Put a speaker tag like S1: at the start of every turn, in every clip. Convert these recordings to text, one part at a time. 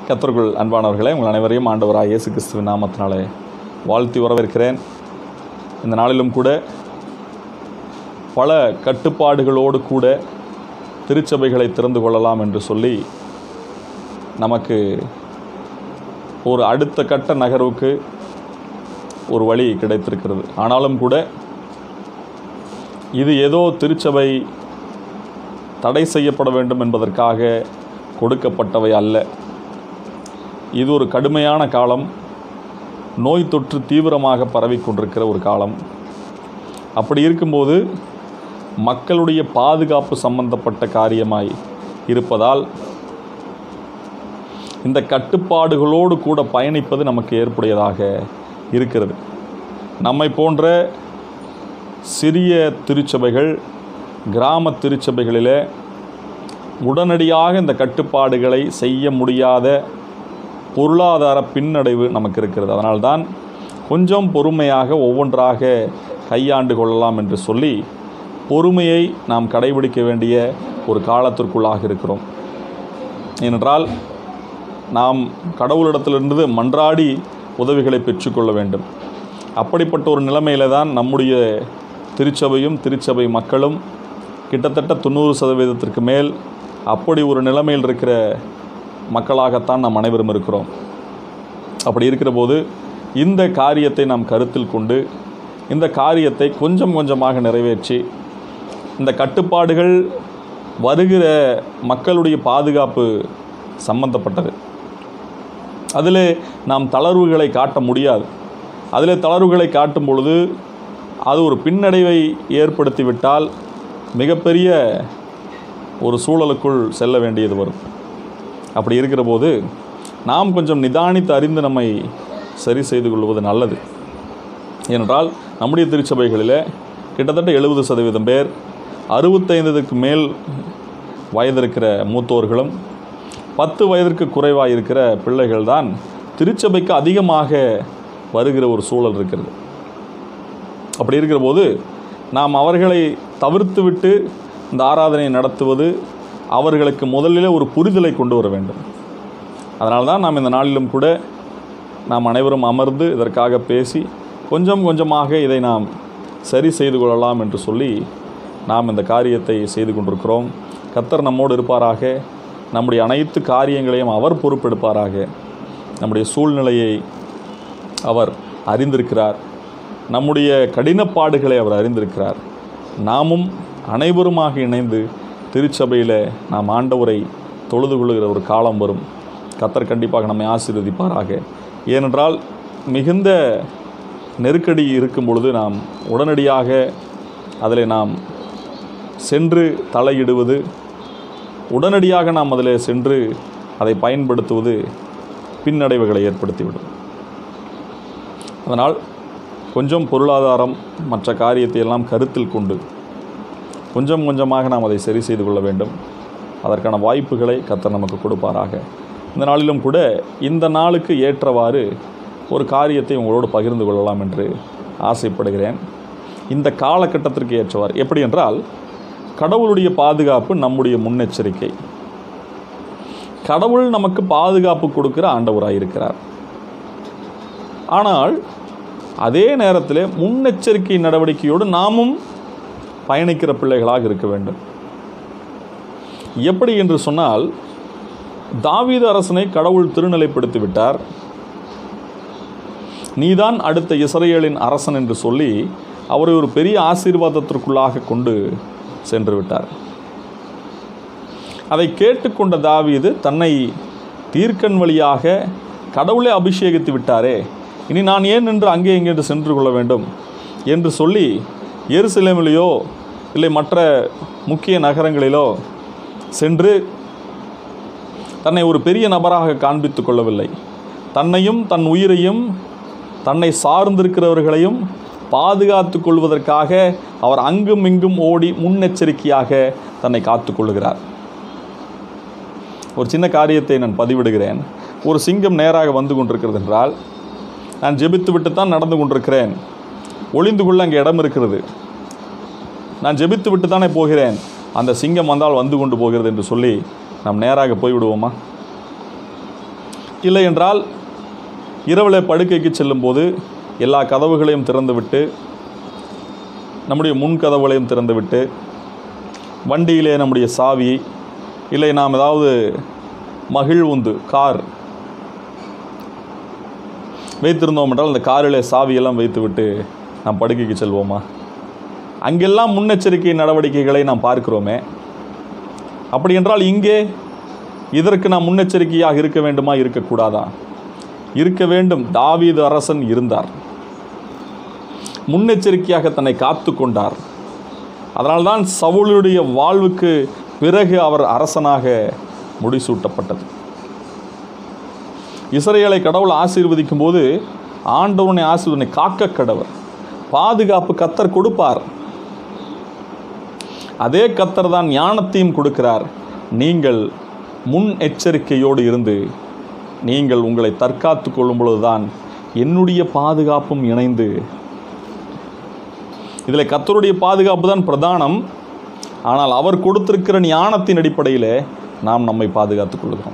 S1: கத்தருக்குள் அன்பானவர்களே உங்கள் அனைவரையும் ஆண்டவராக இயேசு கிறிஸ்துவின் நாமத்தினாலே வாழ்த்தி வரவேற்கிறேன் இந்த நாளிலும் கூட பல கட்டுப்பாடுகளோடு கூட திருச்சபைகளை திறந்து கொள்ளலாம் என்று சொல்லி நமக்கு ஒரு அடுத்த கட்ட நகர்வுக்கு ஒரு வழி கிடைத்திருக்கிறது ஆனாலும் கூட இது ஏதோ திருச்சபை தடை செய்யப்பட வேண்டும் என்பதற்காக கொடுக்கப்பட்டவை அல்ல இது ஒரு கடுமையான காலம் நோய் தொற்று தீவிரமாக பரவிக் கொண்டிருக்கிற ஒரு காலம் அப்படி இருக்கும்போது மக்களுடைய பாதுகாப்பு சம்பந்தப்பட்ட காரியமாய் இருப்பதால் இந்த கட்டுப்பாடுகளோடு கூட பயணிப்பது நமக்கு ஏற்புடையதாக இருக்கிறது நம்மை போன்ற சிறிய திருச்சபைகள் கிராம திருச்சபைகளிலே உடனடியாக இந்த கட்டுப்பாடுகளை செய்ய முடியாத பொருளாதார பின்னடைவு நமக்கு இருக்கிறது அதனால்தான் கொஞ்சம் பொறுமையாக ஒவ்வொன்றாக கையாண்டு கொள்ளலாம் என்று சொல்லி பொறுமையை நாம் கடைபிடிக்க வேண்டிய ஒரு காலத்திற்குள்ளாக இருக்கிறோம் ஏனென்றால் நாம் கடவுளிடத்திலிருந்து மன்றாடி உதவிகளை பெற்றுக்கொள்ள வேண்டும் அப்படிப்பட்ட ஒரு நிலைமையில தான் நம்முடைய திருச்சபையும் திருச்சபை மக்களும் கிட்டத்தட்ட தொண்ணூறு சதவீதத்திற்கு மேல் அப்படி ஒரு நிலைமையில் இருக்கிற மக்களாகத்தான் நாம் அனைவரும் இருக்கிறோம் அப்படி இருக்கிற போது இந்த காரியத்தை நாம் கருத்தில் கொண்டு இந்த காரியத்தை கொஞ்சம் கொஞ்சமாக நிறைவேற்றி இந்த கட்டுப்பாடுகள் வருகிற மக்களுடைய பாதுகாப்பு சம்பந்தப்பட்டது அதில் நாம் தளர்வுகளை காட்ட முடியாது அதில் தளர்வுகளை காட்டும் பொழுது அது ஒரு பின்னடைவை ஏற்படுத்திவிட்டால் மிகப்பெரிய ஒரு சூழலுக்குள் செல்ல வேண்டியது வரும் அப்படி இருக்கிற போது நாம் கொஞ்சம் நிதானித்து அறிந்து நம்மை சரி செய்து கொள்வது நல்லது ஏனென்றால் நம்முடைய திருச்சபைகளில் கிட்டத்தட்ட எழுபது சதவீதம் பேர் அறுபத்தைந்துக்கு மேல் வயதிருக்கிற மூத்தோர்களும் பத்து வயதிற்கு குறைவாக இருக்கிற பிள்ளைகள் தான் திருச்சபைக்கு அதிகமாக வருகிற ஒரு சூழல் இருக்கிறது அப்படி இருக்கிற போது நாம் அவர்களை தவிர்த்து விட்டு இந்த ஆராதனையை நடத்துவது அவர்களுக்கு முதலில் ஒரு புரிதலை கொண்டு வர வேண்டும் அதனால தான் நாம் இந்த நாளிலும் கூட நாம் அனைவரும் அமர்ந்து இதற்காக பேசி கொஞ்சம் கொஞ்சமாக இதை நாம் சரி செய்து கொள்ளலாம் என்று சொல்லி நாம் இந்த காரியத்தை செய்து கொண்டிருக்கிறோம் கத்தர் நம்மோடு இருப்பாராக நம்முடைய அனைத்து காரியங்களையும் அவர் பொறுப்பெடுப்பாராக நம்முடைய சூழ்நிலையை அவர் அறிந்திருக்கிறார் நம்முடைய கடினப்பாடுகளை அவர் அறிந்திருக்கிறார் நாமும் அனைவருமாக இணைந்து திருச்சபையில் நாம் ஆண்டவரை தொழுது கொள்ளுகிற ஒரு காலம் வரும் கத்தர் கண்டிப்பாக நம்மை ஆசீர்வதிப்பாராக ஏனென்றால் மிகுந்த நெருக்கடி இருக்கும் பொழுது நாம் உடனடியாக அதில் நாம் சென்று தலையிடுவது உடனடியாக நாம் அதில் சென்று அதை பயன்படுத்துவது பின்னடைவுகளை ஏற்படுத்திவிடும் அதனால் கொஞ்சம் பொருளாதாரம் மற்ற காரியத்தை எல்லாம் கருத்தில் கொண்டு கொஞ்சம் கொஞ்சமாக நாம் அதை சரி செய்து கொள்ள வேண்டும் அதற்கான வாய்ப்புகளை கத்தர் நமக்கு கொடுப்பாராக இந்த நாளிலும் கூட இந்த நாளுக்கு ஏற்றவாறு ஒரு காரியத்தை உங்களோடு பகிர்ந்து கொள்ளலாம் என்று ஆசைப்படுகிறேன் இந்த காலகட்டத்திற்கு ஏற்றவாறு எப்படி என்றால் கடவுளுடைய பாதுகாப்பு நம்முடைய முன்னெச்சரிக்கை கடவுள் நமக்கு பாதுகாப்பு கொடுக்கிற ஆண்டவராக இருக்கிறார் ஆனால் அதே நேரத்தில் முன்னெச்சரிக்கை நடவடிக்கையோடு நாமும் பயணிக்கிற பிள்ளைகளாக இருக்க வேண்டும் எப்படி என்று சொன்னால் தாவீது அரசனை கடவுள் திருநிலைப்படுத்தி விட்டார் நீதான் அடுத்த இஸ்ரேலின் அரசன் என்று சொல்லி அவரை ஒரு பெரிய ஆசீர்வாதத்திற்குள்ளாக கொண்டு சென்று விட்டார் அதை கேட்டுக்கொண்ட தாவீது தன்னை தீர்க்கன் வழியாக கடவுளை அபிஷேகித்து விட்டாரே இனி நான் ஏன் என்று அங்கே இங்கே சென்று கொள்ள வேண்டும் என்று சொல்லி எருசலேமிலேயோ இல்லை மற்ற முக்கிய நகரங்களிலோ சென்று தன்னை ஒரு பெரிய நபராக காண்பித்து கொள்ளவில்லை தன்னையும் தன் உயிரையும் தன்னை சார்ந்திருக்கிறவர்களையும் பாதுகாத்து கொள்வதற்காக அவர் அங்கும் இங்கும் ஓடி முன்னெச்சரிக்கையாக தன்னை காத்து கொள்ளுகிறார் ஒரு சின்ன காரியத்தை நான் பதிவிடுகிறேன் ஒரு சிங்கம் நேராக வந்து கொண்டிருக்கிறது என்றால் நான் ஜெபித்து விட்டு தான் நடந்து கொண்டிருக்கிறேன் ஒளிந்து கொள்ள அங்கே இடம் இருக்கிறது நான் ஜெபித்து விட்டு தானே போகிறேன் அந்த சிங்கம் வந்தால் வந்து கொண்டு போகிறது என்று சொல்லி நாம் நேராக போய்விடுவோமா இல்லை என்றால் இரவில் படுக்கைக்கு செல்லும்போது எல்லா கதவுகளையும் திறந்துவிட்டு நம்முடைய முன் கதவுகளையும் திறந்துவிட்டு வண்டியிலே நம்முடைய சாவி இல்லை நாம் ஏதாவது மகிழ்வுந்து கார் வைத்திருந்தோம் என்றால் அந்த காரிலே சாவியெல்லாம் வைத்துவிட்டு நாம் படுக்கைக்கு செல்வோமா அங்கெல்லாம் முன்னெச்சரிக்கை நடவடிக்கைகளை நாம் பார்க்கிறோமே அப்படி என்றால் இங்கே இதற்கு நாம் முன்னெச்சரிக்கையாக இருக்க வேண்டுமா இருக்கக்கூடாதா இருக்க வேண்டும் தாவீது அரசன் இருந்தார் முன்னெச்சரிக்கையாக தன்னை காத்து கொண்டார் அதனால்தான் சவுளுடைய வாழ்வுக்கு பிறகு அவர் அரசனாக முடிசூட்டப்பட்டது இஸ்ரேலை கடவுள் ஆசீர்வதிக்கும் போது ஆண்டவனை ஆசீர்வனை காக்க கடவர் பாதுகாப்பு கத்தர் கொடுப்பார் அதே கத்தர் தான் ஞானத்தையும் கொடுக்கிறார் நீங்கள் முன் எச்சரிக்கையோடு இருந்து நீங்கள் உங்களை தற்காத்து கொள்ளும் பொழுதுதான் என்னுடைய பாதுகாப்பும் இணைந்து இதில் கத்தருடைய பாதுகாப்பு தான் பிரதானம் ஆனால் அவர் கொடுத்திருக்கிற ஞானத்தின் அடிப்படையில் நாம் நம்மை பாதுகாத்துக் கொள்கிறோம்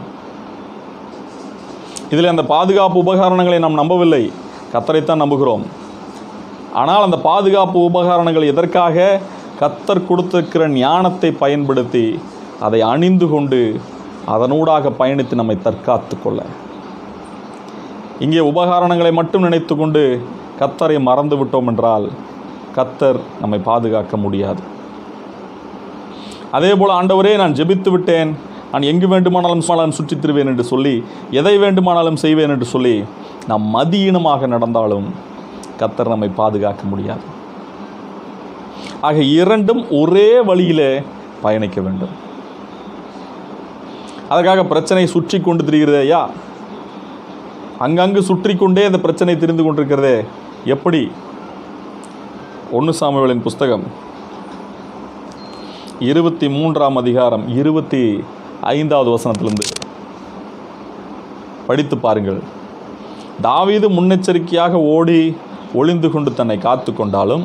S1: இதில் அந்த பாதுகாப்பு உபகரணங்களை நாம் நம்பவில்லை கத்தரைத்தான் நம்புகிறோம் ஆனால் அந்த பாதுகாப்பு உபகரணங்கள் எதற்காக கத்தர் கொடுத்திருக்கிற ஞானத்தை பயன்படுத்தி அதை அணிந்து கொண்டு அதனூடாக பயணித்து நம்மை தற்காத்து கொள்ள இங்கே உபகரணங்களை மட்டும் நினைத்து கொண்டு கத்தரை மறந்து விட்டோம் என்றால் கத்தர் நம்மை பாதுகாக்க முடியாது அதே போல் ஆண்டவரே நான் ஜெபித்து விட்டேன் நான் எங்கு வேண்டுமானாலும் சும்மாலும் சுற்றித் திருவேன் என்று சொல்லி எதை வேண்டுமானாலும் செய்வேன் என்று சொல்லி நாம் மதியீனமாக நடந்தாலும் கத்தர் நம்மை பாதுகாக்க முடியாது ஆக இரண்டும் ஒரே வழியிலே பயணிக்க வேண்டும் அதற்காக பிரச்சனை சுற்றி கொண்டு திரிகிறதே ஐயா அங்கங்கு சுற்றி கொண்டே அந்த பிரச்சனை தெரிந்து கொண்டிருக்கிறதே எப்படி ஒன்று சாமுவேலின் புஸ்தகம் இருபத்தி மூன்றாம் அதிகாரம் இருபத்தி ஐந்தாவது வசனத்திலிருந்து படித்து பாருங்கள் தாவீது முன்னெச்சரிக்கையாக ஓடி ஒளிந்து கொண்டு தன்னை காத்து கொண்டாலும்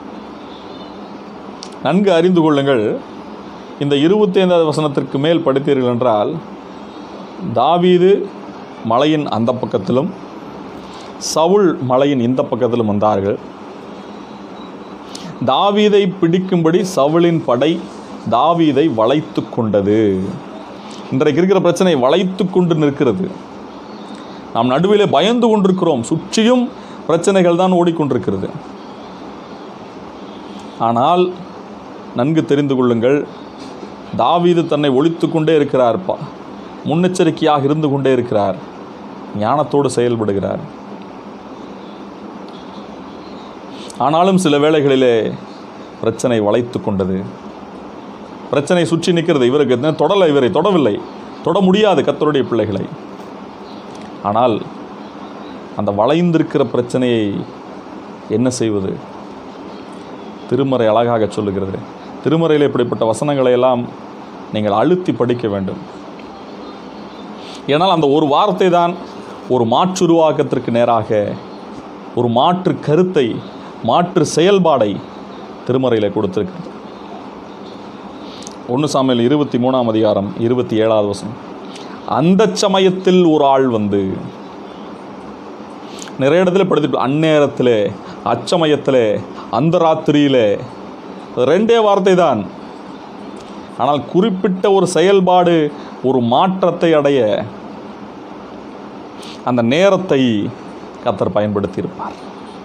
S1: நன்கு அறிந்து கொள்ளுங்கள் இந்த இருபத்தி ஐந்தாவது வசனத்திற்கு மேல் படித்தீர்கள் என்றால் தாவீது மலையின் அந்த பக்கத்திலும் சவுல் மலையின் இந்த பக்கத்திலும் வந்தார்கள் தாவீதை பிடிக்கும்படி சவுலின் படை தாவீதை வளைத்து கொண்டது இன்றைக்கு இருக்கிற பிரச்சனை வளைத்து கொண்டு நிற்கிறது நாம் நடுவிலே பயந்து கொண்டிருக்கிறோம் சுற்றியும் பிரச்சனைகள் தான் ஓடிக்கொண்டிருக்கிறது ஆனால் நன்கு தெரிந்து கொள்ளுங்கள் தாவீது தன்னை ஒழித்து கொண்டே இருக்கிறார் பா முன்னெச்சரிக்கையாக இருந்து கொண்டே இருக்கிறார் ஞானத்தோடு செயல்படுகிறார் ஆனாலும் சில வேளைகளிலே பிரச்சனை வளைத்து கொண்டது பிரச்சனை சுற்றி நிற்கிறது இவருக்கு என்ன தொடலை இவரை தொடவில்லை தொட முடியாது கத்தருடைய பிள்ளைகளை ஆனால் அந்த வளைந்திருக்கிற பிரச்சனையை என்ன செய்வது திருமறை அழகாக சொல்லுகிறது திருமறையில் இப்படிப்பட்ட வசனங்களை எல்லாம் நீங்கள் அழுத்தி படிக்க வேண்டும் ஏனால் அந்த ஒரு வார்த்தை தான் ஒரு மாற்றுருவாக்கத்திற்கு நேராக ஒரு மாற்று கருத்தை மாற்று செயல்பாடை திருமறையில் கொடுத்திருக்கிறது ஒன்று சாமியில் இருபத்தி மூணாம் அதிகாரம் இருபத்தி ஏழாவது வசனம் அந்த சமயத்தில் ஒரு ஆள் வந்து நிறைய இடத்துல படுத்து அந்நேரத்தில் அச்சமயத்தில் அந்த ராத்திரியிலே ரெண்டே வார்த்தை தான் ஆனால் குறிப்பிட்ட ஒரு செயல்பாடு ஒரு மாற்றத்தை அடைய அந்த நேரத்தை கத்தர் பயன்படுத்தியிருப்பார்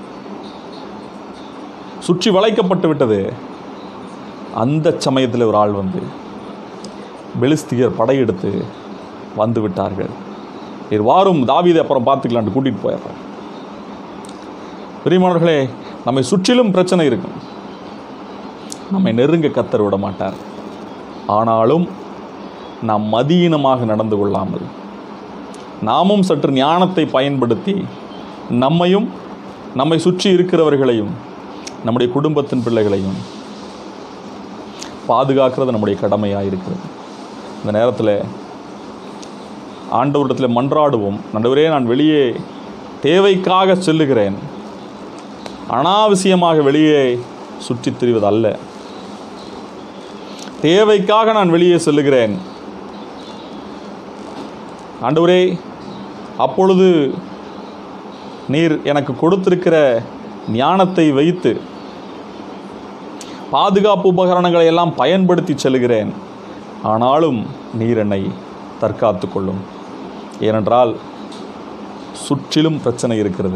S1: சுற்றி வளைக்கப்பட்டு விட்டது அந்த சமயத்தில் ஒரு ஆள் வந்து பெலிஸ்தியர் படையெடுத்து வந்து விட்டார்கள் இது வாரும் தாவீதை அப்புறம் பார்த்துக்கலான்ட்டு கூட்டிகிட்டு போயிடுறார் பிரியமானவர்களே நம்மை சுற்றிலும் பிரச்சனை இருக்கும் நம்மை நெருங்க கத்தர் விட மாட்டார் ஆனாலும் நாம் மதியீனமாக நடந்து கொள்ளாமல் நாமும் சற்று ஞானத்தை பயன்படுத்தி நம்மையும் நம்மை சுற்றி இருக்கிறவர்களையும் நம்முடைய குடும்பத்தின் பிள்ளைகளையும் பாதுகாக்கிறது நம்முடைய கடமையாக இருக்கிறது இந்த நேரத்தில் ஆண்டவரிடத்தில் மன்றாடுவோம் நடுவரே நான் வெளியே தேவைக்காக செல்லுகிறேன் அனாவசியமாக வெளியே சுற்றித் திரிவது அல்ல தேவைக்காக நான் வெளியே செல்லுகிறேன் ஆண்டவரே அப்பொழுது நீர் எனக்கு கொடுத்திருக்கிற ஞானத்தை வைத்து பாதுகாப்பு உபகரணங்களை எல்லாம் பயன்படுத்தி செல்கிறேன் ஆனாலும் நீர் என்னை தற்காத்து கொள்ளும் ஏனென்றால் சுற்றிலும் பிரச்சனை இருக்கிறது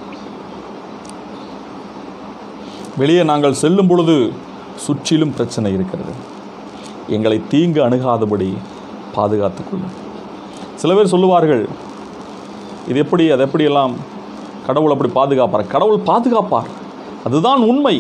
S1: வெளியே நாங்கள் செல்லும் பொழுது சுற்றிலும் பிரச்சனை இருக்கிறது எங்களை தீங்கு அணுகாதபடி பாதுகாத்துக் கொள்ளும் சில பேர் சொல்லுவார்கள் இது எப்படி அது எப்படியெல்லாம் கடவுள் அப்படி பாதுகாப்பார் கடவுள் பாதுகாப்பார் அதுதான் உண்மை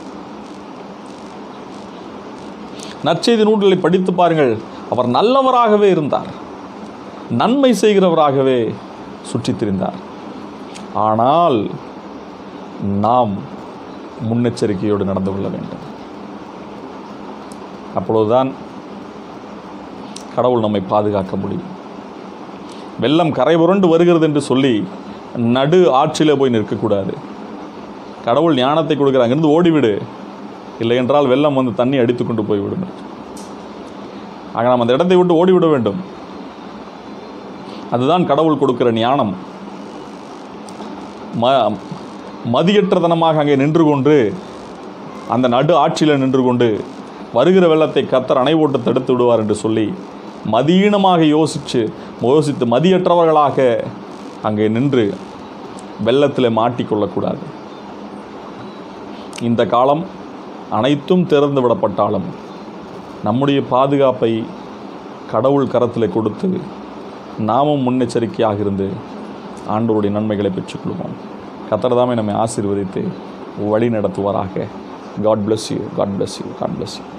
S1: நற்செய்தி நூல்களை படித்து பாருங்கள் அவர் நல்லவராகவே இருந்தார் நன்மை செய்கிறவராகவே சுற்றித் திரிந்தார் ஆனால் நாம் முன்னெச்சரிக்கையோடு நடந்து கொள்ள வேண்டும் அப்பொழுதுதான் கடவுள் நம்மை பாதுகாக்க முடியும் வெள்ளம் கரை புரண்டு வருகிறது என்று சொல்லி நடு ஆற்றில் போய் நிற்கக்கூடாது கடவுள் ஞானத்தை கொடுக்குறாங்க இருந்து ஓடிவிடு இல்லை என்றால் வெள்ளம் வந்து தண்ணி அடித்து கொண்டு போய்விடும் ஆக நாம் அந்த இடத்தை விட்டு ஓடிவிட வேண்டும் அதுதான் கடவுள் கொடுக்கிற ஞானம் ம மதியற்றதனமாக அங்கே நின்று கொண்டு அந்த நடு ஆட்சியில் நின்று கொண்டு வருகிற வெள்ளத்தை கத்தர் அணை போட்டு தடுத்து விடுவார் என்று சொல்லி மதியீனமாக யோசித்து யோசித்து மதியற்றவர்களாக அங்கே நின்று வெள்ளத்தில் மாட்டிக்கொள்ளக்கூடாது இந்த காலம் அனைத்தும் திறந்து விடப்பட்டாலும் நம்முடைய பாதுகாப்பை கடவுள் கரத்தில் கொடுத்து நாமும் முன்னெச்சரிக்கையாக இருந்து ஆண்டவருடைய நன்மைகளை பெற்றுக்கொள்வோம் கத்தர்தாமே நம்மை ஆசீர்வதித்து வழி நடத்துவாராக God bless you God bless you God bless you